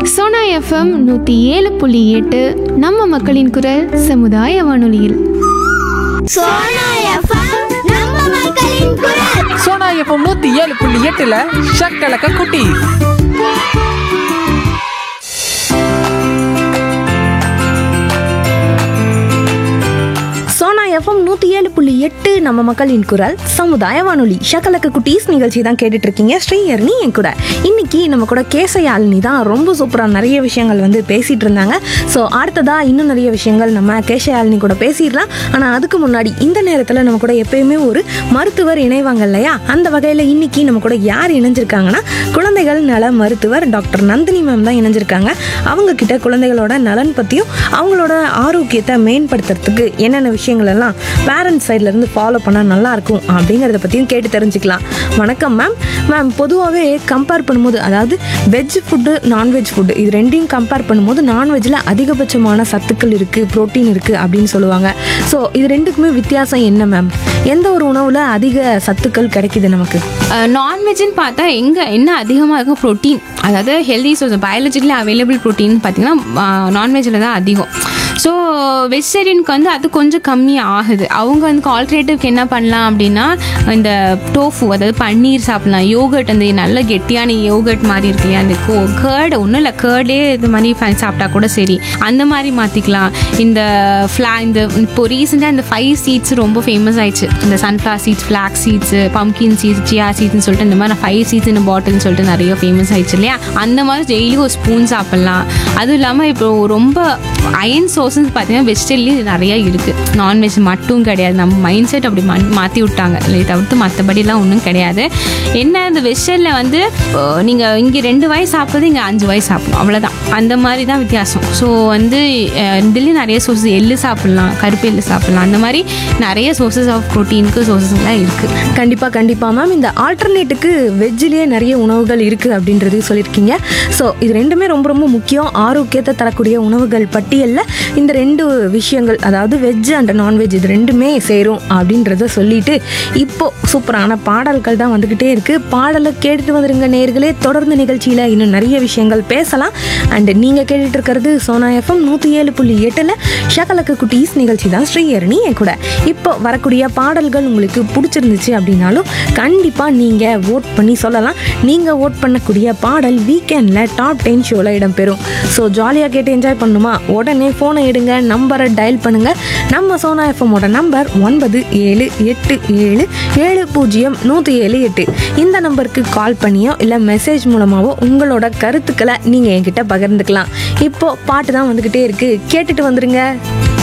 Sona FM நூற்றி ஏழு புள்ளி எட்டு நம்ம மக்களின் குரல் சமுதாய வானொலியில் சோனா எஃப்எம் நம்ம மக்களின் குரல் சோனா எஃப்எம் நூத்தி ஏழு புள்ளி எட்டுல ஷக்கலக்க குட்டி சோனா எஃப்எம் நூற்றி ஏழு புள்ளி எட்டு நம்ம மக்களின் குரல் சமுதாய வானொலி ஷக்கலக்க குட்டீஸ் நிகழ்ச்சி தான் கேட்டுட்டு இருக்கீங்க ஸ்ரீஹர்னி என் கூட இன்னைக்கு நம்ம கூட கேசயாலினி தான் ரொம்ப சூப்பராக நிறைய விஷயங்கள் வந்து பேசிட்டு இருந்தாங்க ஸோ அடுத்ததா இன்னும் நிறைய விஷயங்கள் நம்ம கேசயாலினி கூட பேசிடலாம் ஆனால் அதுக்கு முன்னாடி இந்த நேரத்தில் நம்ம கூட எப்பயுமே ஒரு மருத்துவர் இணைவாங்க இல்லையா அந்த வகையில் இன்னைக்கு நம்ம கூட யார் இணைஞ்சிருக்காங்கன்னா குழந்தைகள் நல மருத்துவர் டாக்டர் நந்தினி மேம் தான் இணைஞ்சிருக்காங்க அவங்க கிட்ட குழந்தைகளோட நலன் பற்றியும் அவங்களோட ஆரோக்கியத்தை மேம்படுத்துறதுக்கு என்னென்ன விஷயங்கள் எல்லாம் பேரண்ட்ஸ் சைட்லேருந்து ஃபாலோ பண்ணால் நல்லா இருக்கும் அப்படிங்கிறத பற்றியும் கேட்டு தெரிஞ்சுக்கலாம் வணக்கம் மேம் மேம் பொதுவாகவே கம்பேர் பண்ணும்போது அதாவது வெஜ் ஃபுட்டு நான்வெஜ் ஃபுட்டு இது ரெண்டையும் கம்பேர் பண்ணும்போது நான்வெஜ்ஜில் அதிகபட்சமான சத்துக்கள் இருக்குது புரோட்டீன் இருக்குது அப்படின்னு சொல்லுவாங்க ஸோ இது ரெண்டுக்குமே வித்தியாசம் என்ன மேம் எந்த ஒரு உணவில் அதிக சத்துக்கள் கிடைக்குது நமக்கு நான்வெஜ்னு பார்த்தா எங்கே என்ன அதிகமாக இருக்கும் ப்ரோட்டீன் அதாவது healthy source biologically available protein பார்த்தீங்கன்னா நான்வெஜ்ஜில் தான் அதிகம் ஸோ வெஜிடேரியனுக்கு வந்து அது கொஞ்சம் கம்மி ஆகுது அவங்க வந்து ஆல்டர்னேட்டிவ்க்கு என்ன பண்ணலாம் அப்படின்னா இந்த டோஃபு அதாவது பன்னீர் சாப்பிடலாம் யோகர்ட் அந்த நல்ல கெட்டியான யோகர்ட் மாதிரி இருக்கு இல்லையா அந்த கோ கேர்டு ஒன்றும் இல்லை கேர்டே இது மாதிரி ஃப- சாப்பிட்டா கூட சரி அந்த மாதிரி மாற்றிக்கலாம் இந்த ஃப்ளா இந்த இப்போ ரீசெண்டாக இந்த ஃபைவ் சீட்ஸ் ரொம்ப ஃபேமஸ் ஆயிடுச்சு இந்த sunflower seeds flax seeds pumpkin seeds chia சீட்ஸ்னு சொல்லிட்டு இந்த மாதிரி ஃபைவ் சீட்ஸ் இந்த பாட்டில்னு சொல்லிட்டு நிறைய ஃபேமஸ் ஆயிடுச்சு இல்லையா அந்த மாதிரி டெய்லி ஒரு ஸ்பூன் சாப்பிட்லாம் அதுவும் இல்லாமல் இப்போ ரொம்ப அயன் சோர்ஸஸ் பார்த்தீங்கன்னா வெஜிடபிள்லேயும் நிறைய இருக்குது நான்வெஜ் மட்டும் கிடையாது நம்ம மைண்ட் செட் அப்படி மாற்றி விட்டாங்க இல்லை தவிர்த்து மற்றபடிலாம் ஒன்றும் கிடையாது என்ன இந்த வெஜிடபிளில் வந்து நீங்கள் இங்கே ரெண்டு வாய் சாப்பிட்றது இங்கே அஞ்சு வாய் சாப்பிடணும் அவ்வளோதான் அந்த மாதிரி தான் வித்தியாசம் ஸோ வந்து அஹ், இதுலேயும் நிறைய சோர்ஸஸ் எள்ளு சாப்பிட்லாம் கருப்பு எள்ளு சாப்பிட்லாம் அந்த மாதிரி நிறைய சோர்சஸ் ஆஃப் ப்ரோட்டீனுக்கு சோர்சஸ்லாம் இருக்குது கண்டிப்பாக கண்டிப்பாக மேம் இந்த ஆல்டர்னேட்டுக்கு வெஜ்ஜிலேயே நிறைய உணவுகள் இருக்குது அப்படின்றது சொல்லியிருக்கீங்க ஸோ இது ரெண்டுமே ரொம்ப ரொம்ப முக்கியம் ஆரோக்கியத்தை தரக்கூடிய உணவுகள் பட்டியலில் இந்த ரெண்டு விஷயங்கள் அதாவது வெஜ் அண்ட் நான்வெஜ் இது ரெண்டுமே சேரும் அப்படின்றத சொல்லிட்டு இப்போ சூப்பரான பாடல்கள் தான் வந்துக்கிட்டே இருக்குது பாடலை கேட்டுட்டு வந்துருங்க நேர்களே தொடர்ந்து நிகழ்ச்சியில் இன்னும் நிறைய விஷயங்கள் பேசலாம் அண்ட் நீங்கள் கேட்டுட்டு இருக்கிறது சோனா எஃப்எம் நூற்றி ஏழு புள்ளி எட்டில் ஷகலக்கு குட்டீஸ் நிகழ்ச்சி தான் ஸ்ரீஹரணி என் கூட இப்போ வரக்கூடிய பாடல்கள் உங்களுக்கு பிடிச்சிருந்துச்சு அப்படின்னாலும் கண்டிப்பாக நீங்கள் ஓட் பண்ணி சொல்லலாம் நீங்கள் ஓட் பண்ணக்கூடிய பாடல் வீக்கெண்டில் டாப் டென் ஷோவில் இடம்பெறும் ஸோ ஜாலியாக கேட்டு என்ஜாய் பண்ணுமா உடனே ஃபோனை எடுங்க நம்பரை டயல் பண்ணுங்கள் நம்ம சோனா எஃப்எம்மோட நம்பர் ஒன்பது ஏழு எட்டு ஏழு ஏழு பூஜ்ஜியம் நூற்றி ஏழு எட்டு இந்த நம்பருக்கு கால் பண்ணியோ இல்லை மெசேஜ் மூலமாகவோ உங்களோட கருத்துக்களை நீங்கள் என்கிட்ட பகிர்ந்துக்கலாம் இப்போ பாட்டு தான் வந்துக்கிட்டே இருக்குது கேட்டுட்டு வந்துருங்க